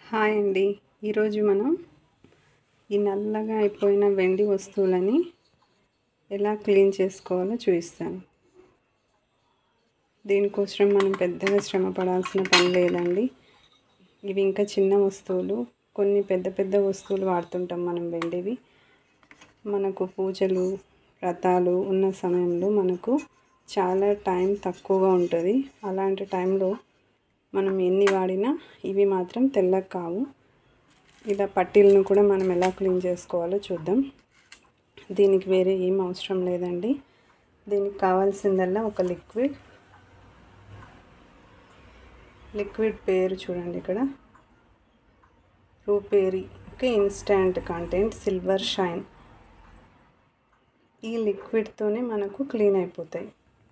hi అండి ఈరోజు మనం ఈ నల్లగా అయిపోయిన వెండి వస్తువులని ఎలా క్లీన్ చేసుకోవాలో చూపిస్తాను దీనికోసం మనం పెద్దగా శ్రమ పడాల్సిన పని లేదండి ఇవి ఇంకా చిన్న వస్తువులు కొన్ని పెద్ద పెద్ద వస్తువులు వాడుతుంటాం మనం వెండివి మనకు పూజలు వ్రతాలు ఉన్న సమయంలో మనకు చాలా టైం తక్కువగా ఉంటుంది అలాంటి టైంలో మనం ఎన్ని వాడినా ఇవి మాత్రం తెల్లగా కావు ఇలా పట్టీలను కూడా మనం ఎలా క్లీన్ చేసుకోవాలో చూద్దాం దీనికి వేరే ఏం అవసరం లేదండి దీనికి కావాల్సిందల్లా ఒక లిక్విడ్ లిక్విడ్ పేరు చూడండి ఇక్కడ Rupery okay instant content silver shine ఈ లిక్విడ్తోనే మనకు క్లీన్ అయిపోతాయి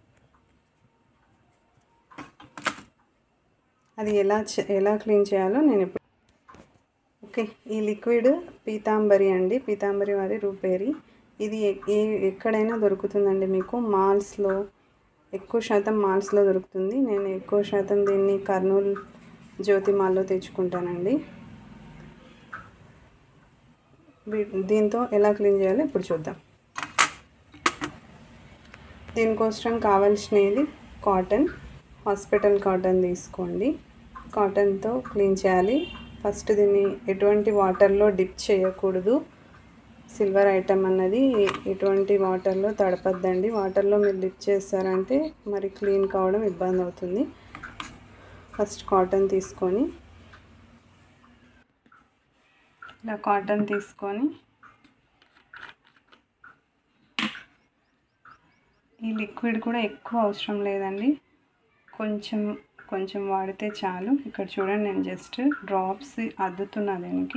అది ఎలా ఎలా క్లీన్ చేయాలో నేను ఇప్పుడు ఓకే ఈ లిక్విడ్ పీతాంబరి అండి పీతాంబరి వారి రూపేరి ఇది ఏ ఎక్కడైనా దొరుకుతుందండి మీకు మాల్స్లో ఎక్కువ శాతం మాల్స్లో దొరుకుతుంది నేను ఎక్కువ శాతం దీన్ని కర్నూలు జ్యోతి మాల్లో తెచ్చుకుంటానండి దీంతో ఎలా క్లీన్ చేయాలో ఇప్పుడు చూద్దాం దీనికోసం కావాల్సినది కాటన్ హాస్పిటల్ కాటన్ తీసుకోండి కాటన్తో క్లీన్ చేయాలి ఫస్ట్ దీన్ని ఎటువంటి వాటర్లో డిప్ చేయకూడదు సిల్వర్ ఐటమ్ అన్నది ఎటువంటి వాటర్లో తడపద్దండి వాటర్లో మీరు డిప్ చేస్తారంటే మరి క్లీన్ కావడం ఇబ్బంది అవుతుంది ఫస్ట్ కాటన్ తీసుకొని ఇలా కాటన్ తీసుకొని ఈ లిక్విడ్ కూడా ఎక్కువ అవసరం లేదండి కొంచెం కొంచెం వాడితే చాలు ఇక్కడ చూడండి నేను జస్ట్ డ్రాప్స్ అద్దుతున్నా దీనికి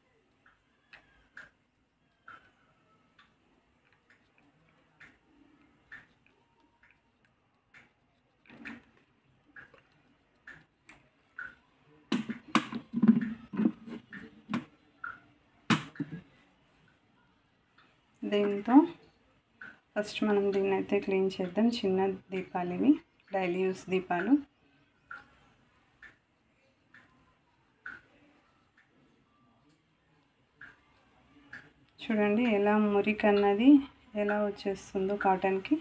దీంతో ఫస్ట్ మనం దీన్ని అయితే క్లీన్ చేద్దాం చిన్న దీపాలు ఇవి డైలీ యూస్ దీపాలు చూడండి ఎలా మురికి అన్నది ఎలా వచ్చేస్తుందో కాటన్కి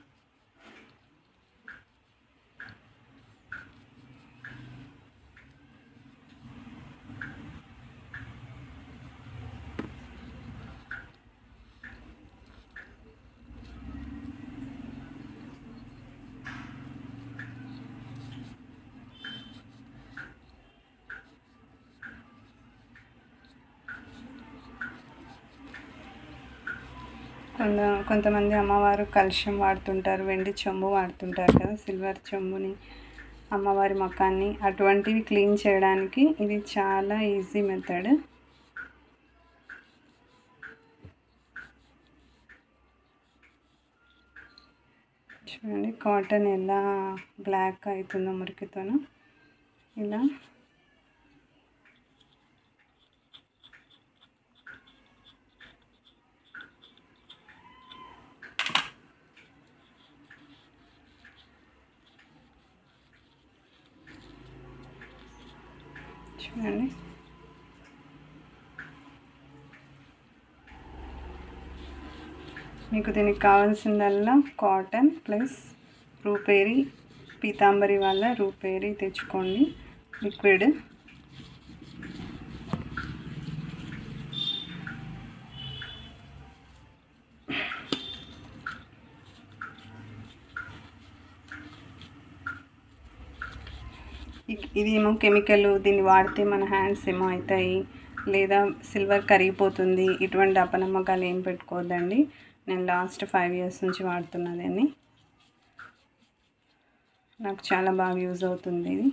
కొంత కొంతమంది అమ్మవారు కలుషం వాడుతుంటారు వెండి చెంబు వాడుతుంటారు కదా సిల్వర్ చెంబుని అమ్మవారి మకాన్ని అటువంటివి క్లీన్ చేయడానికి ఇది చాలా ఈజీ మెథడ్ చూడండి కాటన్ ఎలా బ్లాక్ అవుతుందో మురికితోనూ ఇలా చూడండి మీకు దీనికి కావాల్సిందల్లా కాటన్ ప్లస్ రూపేరీ పీతాంబరి వల్ల రూపేరీ తెచ్చుకోండి లిక్విడ్ ఇది ఏమో కెమికల్ దీన్ని వాడితే మన హ్యాండ్స్ ఏమో అవుతాయి లేదా సిల్వర్ కరిగిపోతుంది ఇటువంటి అపనమ్మకాలు ఏం పెట్టుకోవద్దండి నేను లాస్ట్ ఫైవ్ ఇయర్స్ నుంచి వాడుతున్నా దీన్ని నాకు చాలా బాగా యూజ్ అవుతుంది ఇది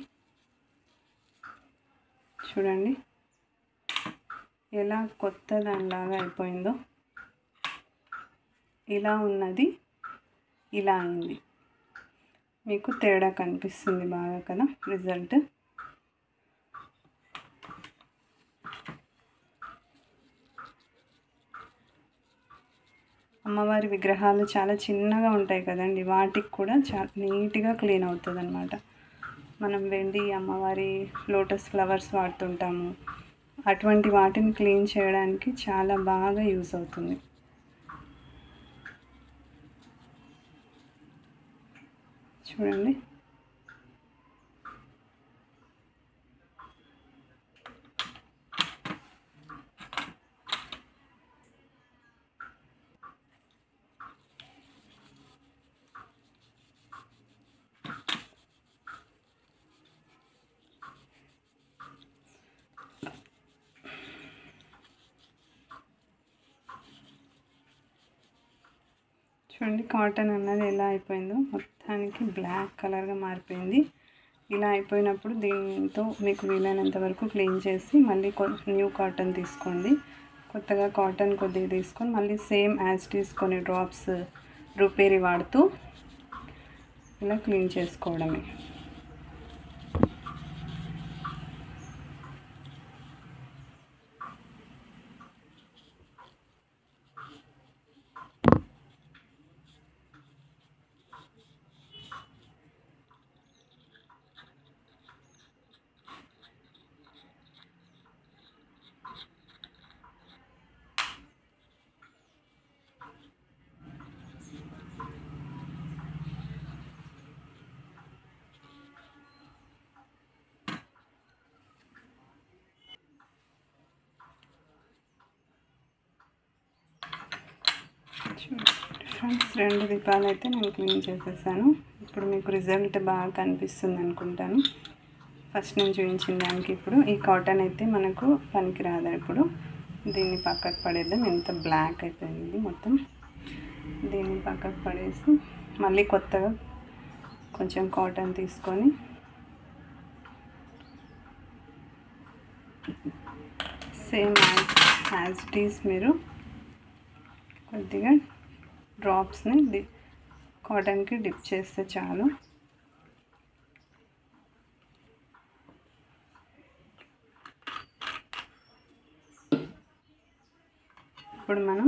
చూడండి ఎలా కొత్త దానిలాగా అయిపోయిందో ఇలా ఉన్నది ఇలా అయింది మీకు తేడా కనిపిస్తుంది బాగా కదా రిజల్ట్ అమ్మవారి విగ్రహాలు చాలా చిన్నగా ఉంటాయి కదండి వాటికి కూడా చాలా నీట్గా క్లీన్ అవుతుంది అనమాట మనం వెండి అమ్మవారి లోటస్ ఫ్లవర్స్ వాడుతుంటాము అటువంటి వాటిని క్లీన్ చేయడానికి చాలా బాగా యూస్ అవుతుంది చూడండి చూడండి కాటన్ అన్నది ఎలా అయిపోయిందో మొత్తానికి బ్లాక్ కలర్గా మారిపోయింది ఇలా అయిపోయినప్పుడు దీంతో మీకు వీలైనంత వరకు క్లీన్ చేసి మళ్ళీ న్యూ కాటన్ తీసుకోండి కొత్తగా కాటన్ కొద్దిగా తీసుకొని మళ్ళీ సేమ్ యాజ్ తీసుకొని డ్రాప్స్ రూపేరి వాడుతూ ఇలా క్లీన్ చేసుకోవడమే ఫ్రెండ్స్ రెండు దీపాలు అయితే నేను క్లీన్ చేసేసాను ఇప్పుడు మీకు రిజల్ట్ బాగా కనిపిస్తుంది అనుకుంటాను ఫస్ట్ నేను చూపించిన దానికి ఇప్పుడు ఈ కాటన్ అయితే మనకు పనికిరాదు ఇప్పుడు దీన్ని పక్కకు పడేద్దాం ఎంత బ్లాక్ అయిపోయింది మొత్తం దీన్ని పక్కకు పడేసి మళ్ళీ కొత్తగా కొంచెం కాటన్ తీసుకొని same as as it is మీరు కొద్దిగా డ్రాప్స్ని డి కాటన్కి డిప్ చేస్తే చాలు ఇప్పుడు మనం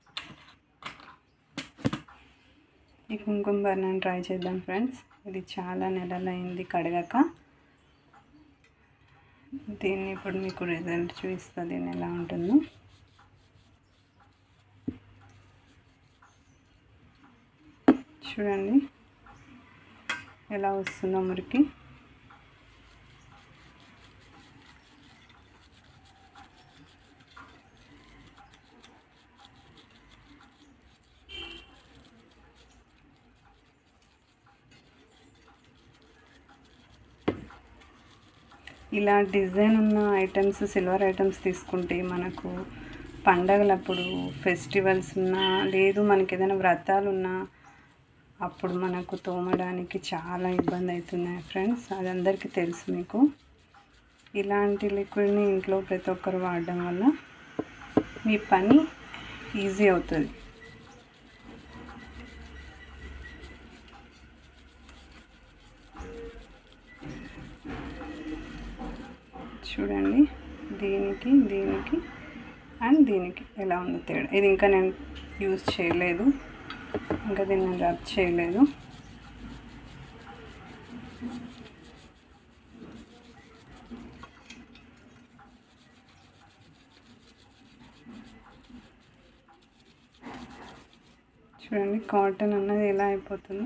ఈ కుంకుమ బర్ణాన్ని ట్రై చేద్దాం ఫ్రెండ్స్ ఇది చాలా నెలలైంది కడగక దీన్ని ఇప్పుడు మీకు రిజల్ట్ చూపిస్తుంది దీన్ని ఎలా ఉంటుందో చూడండి ఎలా వస్తుందో మురికి ఇలా డిజైన్ ఉన్న ఐటమ్స్ సిల్వర్ ఐటమ్స్ తీసుకుంటే మనకు పండగలప్పుడు ఫెస్టివల్స్ ఉన్నా లేదు మనకి ఏదైనా వ్రతాలు ఉన్నా అప్పుడు మనకు తోమడానికి చాలా ఇబ్బంది అవుతుంది ఫ్రెండ్స్ అది అందరికీ తెలుసు మీకు ఇలాంటి లిక్విడ్ని ఇంట్లో ప్రతి ఒక్కరు వాడడం వల్ల మీ పని ఈజీ అవుతుంది చూడండి దీనికి దీనికి అండ్ దీనికి ఎలా ఉంది తేడా ఇది ఇంకా నేను యూజ్ చేయలేదు ఇంకా దీన్ని నేను రబ్ చేయలేదు చూడండి కాటన్ అన్నది ఎలా అయిపోతుందో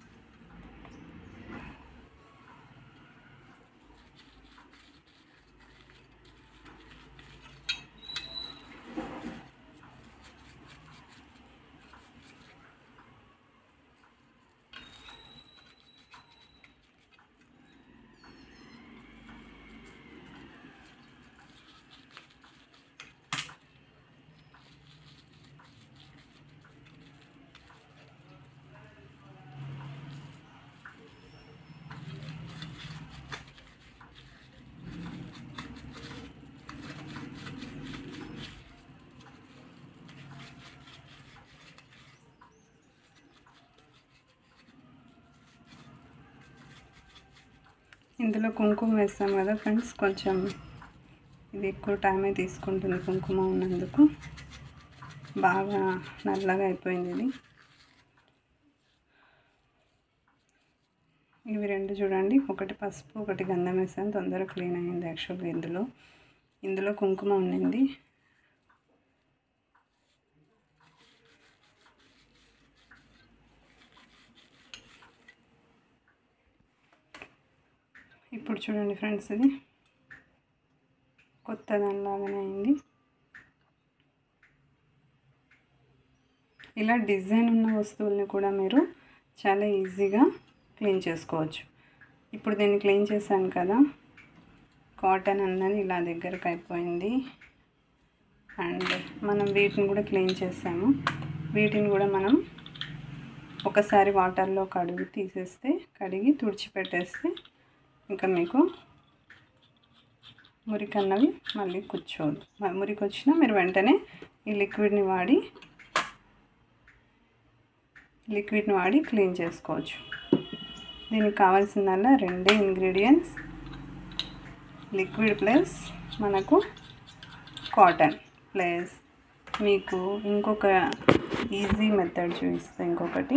ఇందులో కుంకుమ వేస్తాం కదా ఫ్రెండ్స్ కొంచెం ఇది ఎక్కువ టైమే తీసుకుంటుంది కుంకుమ ఉన్నందుకు బాగా నల్లగా అయిపోయింది ఇది ఇవి రెండు చూడండి ఒకటి పసుపు ఒకటి గంధం వేసాను తొందరగా క్లీన్ అయింది యాక్చువల్గా ఇందులో ఇందులో కుంకుమ ఉండింది ఇప్పుడు చూడండి ఫ్రెండ్స్ ఇది కొత్త దానిలాగానే అయింది ఇలా డిజైన్ ఉన్న వస్తువుల్ని కూడా మీరు చాలా ఈజీగా క్లీన్ చేసుకోవచ్చు ఇప్పుడు దీన్ని క్లీన్ చేశాను కదా కాటన్ అన్నది ఇలా దగ్గరకు అయిపోయింది అండ్ మనం వీటిని కూడా క్లీన్ చేసాము వీటిని కూడా మనం ఒకసారి వాటర్లో కడిగి తీసేస్తే కడిగి తుడిచిపెట్టేస్తే ఇంకా మీకు మురికి అన్నవి మళ్ళీ కూర్చోదు మ- మురికి వచ్చినా మీరు వెంటనే ఈ లిక్విడ్ని వాడి లిక్విడ్ని వాడి క్లీన్ చేసుకోవచ్చు దీనికి కావాల్సిందల్లా రెండే ఇంగ్రీడియంట్స్ లిక్విడ్ ప్లస్ మనకు కాటన్ ప్లస్ మీకు ఇంకొక ఈజీ మెథడ్ చూపిస్తా ఇంకొకటి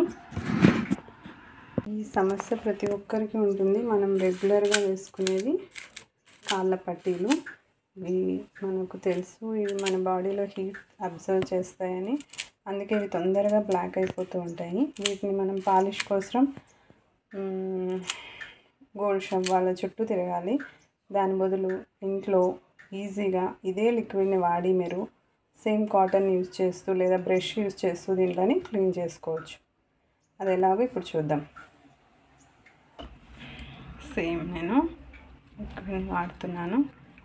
ఈ సమస్య ప్రతి ఒక్కరికి ఉంటుంది మనం రెగ్యులర్గా వేసుకునేది కాళ్ళ పట్టీలు ఇవి మనకు తెలుసు ఇవి మన బాడీలో హీట్ అబ్జర్వ్ చేస్తాయని అందుకే ఇవి తొందరగా బ్లాక్ అయిపోతూ ఉంటాయి వీటిని మనం పాలిష్ కోసం మ్, గోల్డ్ షాప్ వాళ్ళ చుట్టూ తిరగాలి దాని బదులు ఇంట్లో ఈజీగా ఇదే లిక్విడ్ని వాడి మీరు సేమ్ కాటన్ యూజ్ చేస్తూ లేదా బ్రష్ యూజ్ చేస్తూ దీంట్లోని క్లీన్ చేసుకోవచ్చు అది ఎలాగో ఇప్పుడు చూద్దాం సేమ్ నేను లిక్విడ్ని వాడుతున్నాను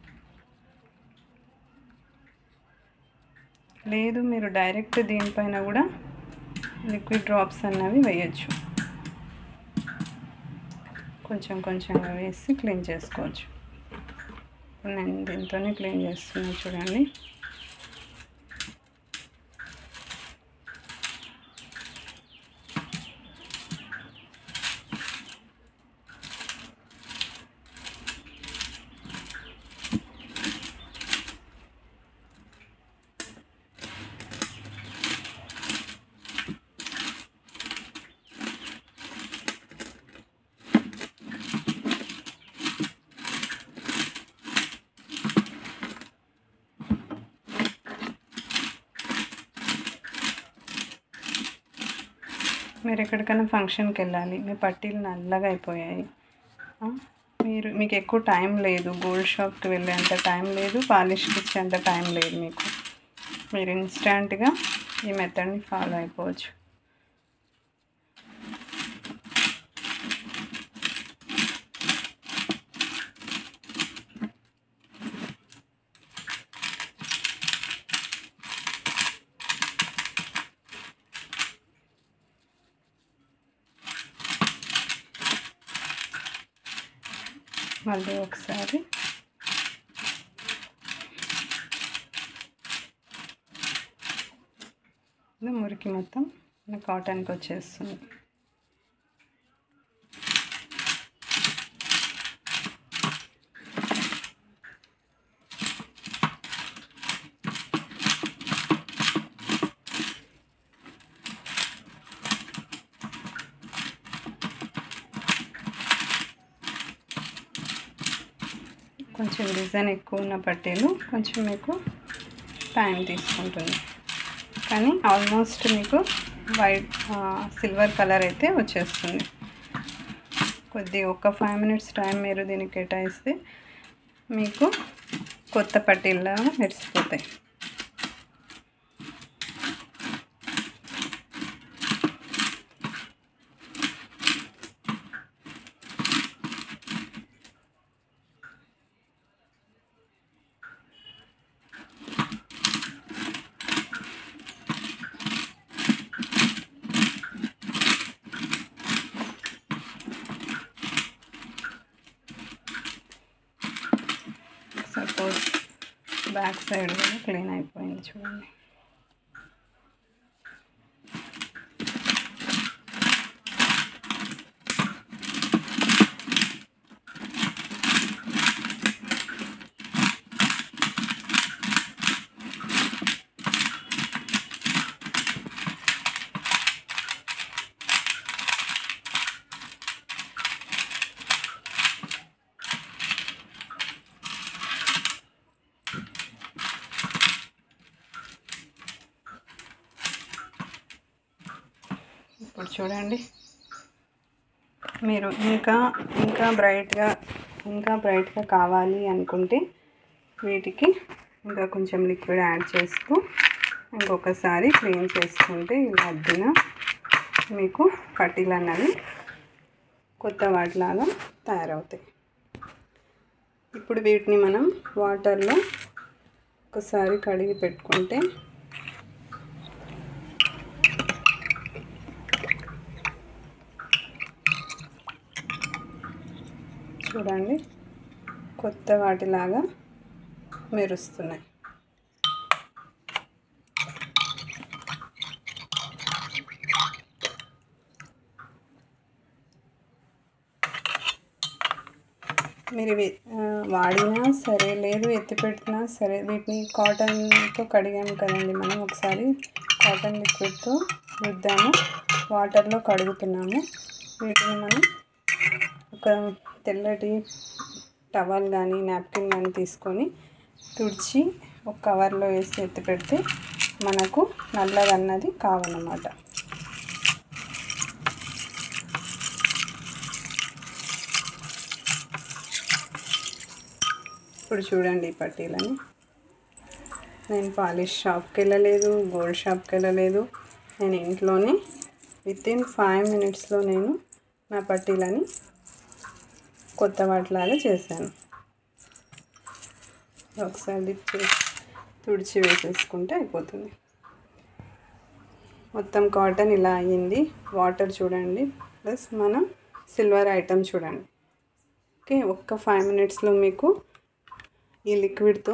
లేదు మీరు డైరెక్ట్ దీనిపైన కూడా లిక్విడ్ డ్రాప్స్ అన్నవి వేయచ్చు కొంచెం కొంచెంగా వేసి క్లీన్ చేసుకోవచ్చు ఇప్పుడు నేను దీంతోనే క్లీన్ చేస్తున్నాను చూడండి మీరు ఎక్కడికైనా ఫంక్షన్కి వెళ్ళాలి మీ పట్టీలు నల్లగా అయిపోయాయి ఆ, మీరు మీకు ఎక్కువ టైం లేదు గోల్డ్ షాప్కి వెళ్ళేంత టైం లేదు పాలిష్కి ఇచ్చేంత టైం లేదు మీకు మీరు ఇన్స్టెంట్గా ఈ మెథడ్ని ఫాలో అయిపోవచ్చు మళ్ళీ ఒకసారి ఇది మురికి మొత్తం మన కాటన్కి వచ్చేస్తుంది కొంచెం డిజైన్ ఎక్కువ ఉన్న పట్టీలు కొంచెం మీకు టైం తీసుకుంటుంది కానీ ఆల్మోస్ట్ మీకు వైట్ సిల్వర్ కలర్ అయితే వచ్చేస్తుంది కొద్ది ఒక ఫైవ్ మినిట్స్ టైం మీరు దీనికి కేటాయిస్తే మీకు కొత్త పట్టీల్లా మెరిసిపోతాయి సపోజ్ బ్యాక్ సైడ్ కూడా క్లీన్ అయిపోయింది చూడండి చూడండి మీరు ఇంకా ఇంకా బ్రైట్గా ఇంకా బ్రైట్గా కావాలి అనుకుంటే వీటికి ఇంకా కొంచెం లిక్విడ్ యాడ్ చేస్తూ ఇంకొకసారి క్లీన్ చేసుకుంటే ఇలా అద్దిన మీకు పట్టీలు అన్నవి కొత్త వాటిలాగా తయారవుతాయి ఇప్పుడు వీటిని మనం వాటర్లో ఒకసారి కడిగి పెట్టుకుంటే చూడండి కొత్త వాటిలాగా మెరుస్తున్నాయి మీరు ఇవి ఆ, వాడినా సరే లేదు ఎత్తిపెట్టినా సరే వీటిని కాటన్తో కడిగాము కదండి మనం ఒకసారి కాటన్ లిక్విడ్తో రుద్దాము వాటర్లో కడుగుతున్నాము వీటిని మనం ఒక తెల్లటి టవల్ కానీ నాప్కిన్ కానీ తీసుకొని తుడిచి ఒక కవర్లో వేసి ఎత్తి పెడితే మనకు నల్లగా అన్నది కావన్నమాట ఇప్పుడు చూడండి ఈ పట్టీలని నేను పాలిష్ షాప్కి వెళ్ళలేదు గోల్డ్ షాప్కి వెళ్ళలేదు నేను ఇంట్లోనే విత్ ఇన్ ఫైవ్ మినిట్స్లో నేను నా పట్టీలని కొత్త వాటిలాగా చేశాను ఒకసారి లిప్ చేసి తుడిచి వేసేసుకుంటే అయిపోతుంది మొత్తం కాటన్ ఇలా అయ్యింది వాటర్ చూడండి ప్లస్ మన సిల్వర్ ఐటమ్ చూడండి ఓకే ఒక్క ఫైవ్ మినిట్స్లో మీకు ఈ లిక్విడ్తో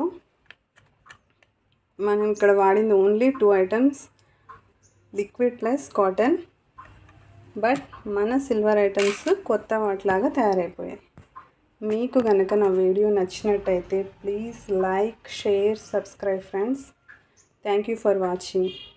మనం ఇక్కడ వాడింది only two items liquid plus cotton but మన సిల్వర్ ఐటమ్స్ కొత్త వాటిలాగా తయారైపోయాయి మీకు కనుక నా వీడియో నచ్చినట్టయితే please like share subscribe friends thank you for watching